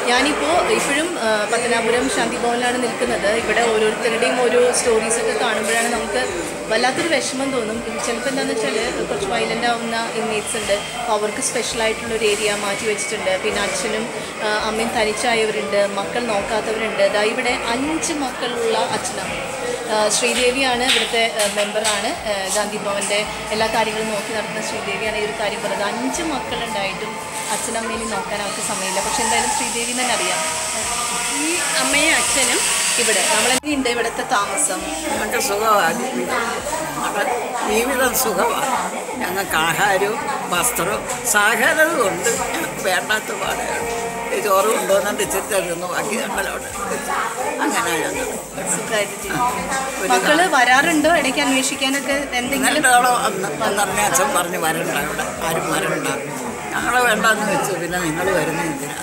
ഞാനിപ്പോൾ ഇപ്പോഴും ആ, പത്തനാപുരം ശാന്തി ഭവനിലാണ് നിൽക്കുന്നത് ഇവിടെ ഓരോരുത്തരുടെയും ഓരോ സ്റ്റോറീസൊക്കെ കാണുമ്പോഴാണ് നമുക്ക് വല്ലാത്തൊരു വിഷമം തോന്നും ഇത് ചിലപ്പോൾ എന്താണെന്ന് വെച്ചാൽ കുറച്ച് വയലൻ്റ് ആവുന്ന ഇൻമേറ്റ്സ് ഉണ്ട് അപ്പോൾ അവർക്ക് സ്പെഷ്യലായിട്ടുള്ള ഒരു ഏരിയ മാറ്റി വെച്ചിട്ടുണ്ട് പിന്നെ അച്ഛനും ആ, അമ്മയും തനിച്ചായവരുണ്ട് മക്കൾ നോക്കാത്തവരുണ്ട് ദാ ഇവിടെ അഞ്ച് മക്കളുള്ള അച്ഛനാണ് ആ, ശ്രീദേവിയാണ് ഇവിടുത്തെ ആ, മെമ്പറാണ് ആ, ഗാന്ധി ഭവൻ്റെ എല്ലാ കാര്യങ്ങളും നോക്കി നടത്തുന്ന ശ്രീദേവിയാണ് ഈ ഒരു കാര്യം പറഞ്ഞത് അഞ്ച് മക്കളുണ്ടായിട്ടും അച്ഛനമ്മേനെയും നോക്കാൻ അവർക്ക് സമയമില്ല പക്ഷെ എന്തായാലും ശ്രീദേവി തന്നെ അറിയാം ഈ അമ്മയും അച്ഛനും ഇവിടെ നമ്മളെങ്ങനെയുണ്ട് ഇവിടുത്തെ താമസം ഞങ്ങൾക്ക് സുഖമാണ് ജീവിതം ഞങ്ങളുടെ ജീവിതം സുഖമാണ് ഞങ്ങൾക്ക് ആഹാരവും വസ്ത്രവും സഹകരണവും ഉണ്ട് ഞങ്ങൾക്ക് വേണ്ടാത്ത പാടുകയാണ് ഈ ചോറ് കൊണ്ടുവന്നിട്ട് ഇച്ചിരി തരുന്നു ബാക്കി ഞങ്ങളോട് അങ്ങനെ ഞങ്ങൾ സുഖമായിട്ട് ജീവിക്കും മക്കള് വരാറുണ്ടോ ഇടയ്ക്ക് അന്വേഷിക്കാനൊക്കെ എന്തെങ്കിലും ഇന്നലെ അന്ന് അന്നറിഞ്ഞ അച്ഛൻ പറഞ്ഞ് വരണ്ട ഇവിടെ ആരും വരണ്ട ഞങ്ങളെ വേണ്ടെന്ന് വെച്ചു പിന്നെ നിങ്ങൾ വരുന്ന എന്തിനാണ്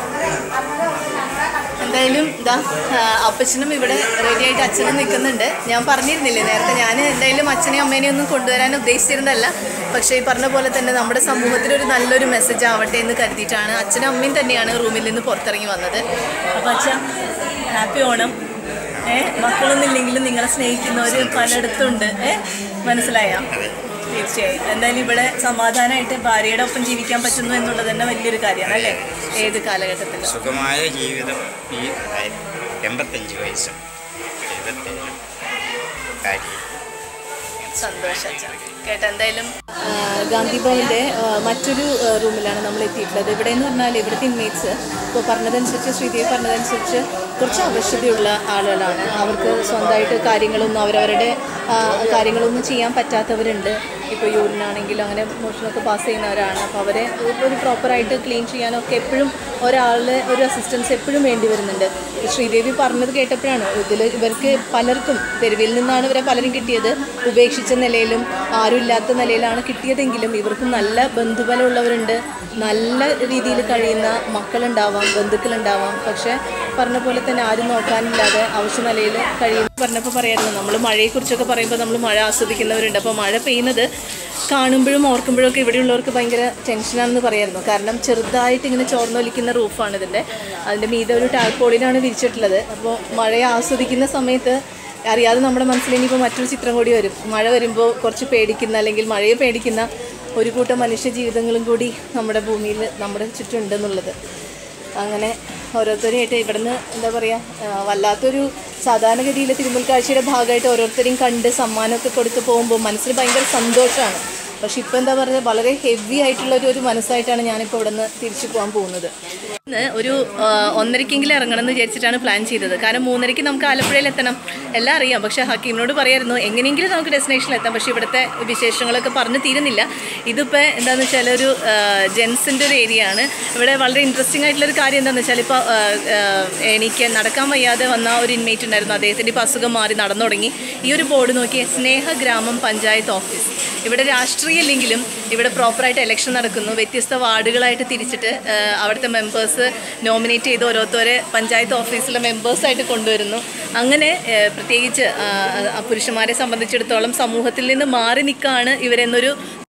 എന്തായാലും ഇതാ ആ, അപ്പച്ചനും ഇവിടെ റെഡി ആയിട്ട് അച്ഛനും നിൽക്കുന്നുണ്ട് ഞാൻ പറഞ്ഞിരുന്നില്ലേ നേരത്തെ ഞാൻ എന്തായാലും അച്ഛനെയും അമ്മേനെയും ഒന്നും കൊണ്ടുവരാൻ ഉദ്ദേശിച്ചിരുന്നതല്ല പക്ഷേ ഈ പറഞ്ഞ പോലെ തന്നെ നമ്മുടെ സമൂഹത്തിൽ ഒരു നല്ലൊരു മെസ്സേജ് ആവട്ടെ എന്ന് കരുതിയിട്ടാണ് അച്ഛനും അമ്മയും തന്നെയാണ് റൂമിൽ നിന്ന് പുറത്തിറങ്ങി വന്നത് അപ്പം അച്ഛ ഹാപ്പി ഓണം ഏ മക്കളൊന്നും ഇല്ലെങ്കിലും നിങ്ങളെ സ്നേഹിക്കുന്നവർ പലയിടത്തുണ്ട് ഏ മനസ്സിലായ തീർച്ചയായും എന്തായാലും ഇവിടെ സമാധാനമായിട്ട് ഭാര്യയുടെ ഒപ്പം ജീവിക്കാൻ പറ്റുന്നു എന്നുള്ളത് തന്നെ വലിയൊരു കാര്യമാണ് അല്ലേ ഏത് കാലഘട്ടത്തിലും സുഖമായ ജീവിതം ഈ എൺപത്തഞ്ച് വയസ്സും എഴുപത്തേഴ് കാര്യം സന്തോഷം കേട്ടോ എന്തായാലും ഗാന്ധി ഭവൻ്റെ മറ്റൊരു ആ, റൂമിലാണ് നമ്മൾ എത്തിയിട്ടുള്ളത് ഇവിടെ എന്ന് പറഞ്ഞാൽ ഇവിടുത്തെ ഇൻമേറ്റ്സ് ഇപ്പോൾ പറഞ്ഞതനുസരിച്ച് ശ്രീദേവി പറഞ്ഞതനുസരിച്ച് കുറച്ച് ആവശ്യതയുള്ള ആളുകളാണ് അവർക്ക് സ്വന്തമായിട്ട് കാര്യങ്ങളൊന്നും അവരവരുടെ ആ, കാര്യങ്ങളൊന്നും ചെയ്യാൻ പറ്റാത്തവരുണ്ട് ഇപ്പോൾ യൂറിനാണെങ്കിലും അങ്ങനെ മോഷണമൊക്കെ പാസ് ചെയ്യുന്നവരാണ് അപ്പോൾ അവരെ ഒരു പ്രോപ്പറായിട്ട് ക്ലീൻ ചെയ്യാനൊക്കെ എപ്പോഴും ഒരാളുടെ ഒരു അസിസ്റ്റൻസ് എപ്പോഴും വേണ്ടി വരുന്നുണ്ട് ഈ ശ്രീദേവി പറഞ്ഞത് കേട്ടപ്പോഴാണ് ഇതിൽ ഇവർക്ക് പലർക്കും തെരുവിൽ നിന്നാണ് ഇവരെ പലരും കിട്ടിയത് ഉപേക്ഷിച്ച നിലയിലും ആരുമില്ലാത്ത നിലയിലാണ് കിട്ടിയതെങ്കിലും ഇവർക്ക് നല്ല ബന്ധുബലമുള്ളവരുണ്ട് നല്ല രീതിയിൽ കഴിയുന്ന മക്കളുണ്ടാവാം ബന്ധുക്കളുണ്ടാവാം പക്ഷേ പറഞ്ഞ പോലെ തന്നെ ആരും നോക്കാനില്ലാതെ ആവശ്യ നിലയിൽ കഴിയും പറഞ്ഞപ്പോൾ പറയായിരുന്നു നമ്മൾ മഴയെക്കുറിച്ചൊക്കെ പറയുമ്പോൾ നമ്മൾ മഴ ആസ്വദിക്കുന്നവരുണ്ട് അപ്പോൾ മഴ പെയ്യുന്നത് കാണുമ്പോഴും ഓർക്കുമ്പോഴും ഒക്കെ ഇവിടെയുള്ളവർക്ക് ഭയങ്കര ടെൻഷനാണെന്ന് പറയായിരുന്നു കാരണം ചെറുതായിട്ട് ഇങ്ങനെ ചോർന്നൊലിക്കുന്ന റൂഫാണ് ഇതിൻ്റെ അതിൻ്റെ മീതെ ഒരു ടാൾപോളിനാണ് വിരിച്ചിട്ടുള്ളത് അപ്പോൾ മഴയെ ആസ്വദിക്കുന്ന സമയത്ത് അറിയാതെ നമ്മുടെ മനസ്സിൽ ഇനിയിപ്പോൾ മറ്റൊരു ചിത്രം കൂടി വരും മഴ വരുമ്പോൾ കുറച്ച് പേടിക്കുന്ന അല്ലെങ്കിൽ മഴയെ പേടിക്കുന്ന ഒരു കൂട്ടം മനുഷ്യ ജീവിതങ്ങളും കൂടി നമ്മുടെ ഭൂമിയിൽ നമ്മുടെ ചുറ്റുമുണ്ടെന്നുള്ളത് അങ്ങനെ ഓരോരുത്തരെയായിട്ട് ഇവിടുന്ന് എന്താ പറയുക വല്ലാത്തൊരു സാധാരണഗതിയിൽ തിരുമുൽക്കാഴ്ചയുടെ ഭാഗമായിട്ട് ഓരോരുത്തരെയും കണ്ട് സമ്മാനമൊക്കെ കൊടുത്ത് പോകുമ്പോൾ മനസ്സിന് ഭയങ്കര സന്തോഷമാണ് പക്ഷെ ഇപ്പം എന്താ പറയുക വളരെ ഹെവി ആയിട്ടുള്ള ഒരു ഒരു മനസ്സായിട്ടാണ് ഞാനിപ്പോൾ ഇവിടെ നിന്ന് തിരിച്ചു പോകാൻ പോകുന്നത് ഇന്ന് ഒരു ആ, ഒന്നരയ്ക്കെങ്കിലും ഇറങ്ങണം എന്ന് വിചാരിച്ചിട്ടാണ് പ്ലാൻ ചെയ്തത് കാരണം മൂന്നരയ്ക്ക് നമുക്ക് ആലപ്പുഴയിൽ എത്തണം എല്ലാം അറിയാം പക്ഷേ ഹക്കീമിനോട് പറയായിരുന്നു എങ്ങനെയെങ്കിലും നമുക്ക് ഡെസ്റ്റിനേഷനിൽ എത്താം പക്ഷേ ഇവിടുത്തെ വിശേഷങ്ങളൊക്കെ പറഞ്ഞു തീരുന്നില്ല ഇതിപ്പോൾ എന്താണെന്ന് വെച്ചാൽ ഒരു ജെൻസിൻ്റെ ഒരു ഏരിയ ആണ് ഇവിടെ വളരെ ഇൻട്രസ്റ്റിംഗ് ആയിട്ടുള്ള ഒരു കാര്യം എന്താണെന്ന് വെച്ചാൽ ഇപ്പോൾ എനിക്ക് നടക്കാൻ വയ്യാതെ വന്ന ഒരു ഇൻമേറ്റ് ഉണ്ടായിരുന്നു അദ്ദേഹത്തിൻ്റെ ഇപ്പോൾ അസുഖം മാറി നടന്നു തുടങ്ങി ഈ ഒരു ബോർഡ് നോക്കിയ സ്നേഹഗ്രാമം പഞ്ചായത്ത് ഓഫീസ് ഇവിടെ രാഷ്ട്രീയമില്ലെങ്കിലും ഇവിടെ പ്രോപ്പറായിട്ട് ഇലക്ഷൻ നടക്കുന്നു വ്യത്യസ്ത വാർഡുകളായിട്ട് തിരിച്ചിട്ട് ആ, അവിടുത്തെ മെമ്പേഴ്സ് നോമിനേറ്റ് ചെയ്ത് ഓരോരുത്തരെ പഞ്ചായത്ത് ഓഫീസിലെ മെമ്പേഴ്സായിട്ട് കൊണ്ടുവരുന്നു അങ്ങനെ ആ, പ്രത്യേകിച്ച് ആ, ആ, പുരുഷന്മാരെ സംബന്ധിച്ചിടത്തോളം സമൂഹത്തിൽ നിന്ന് മാറി നിൽക്കുകയാണ് ഇവരെന്നൊരു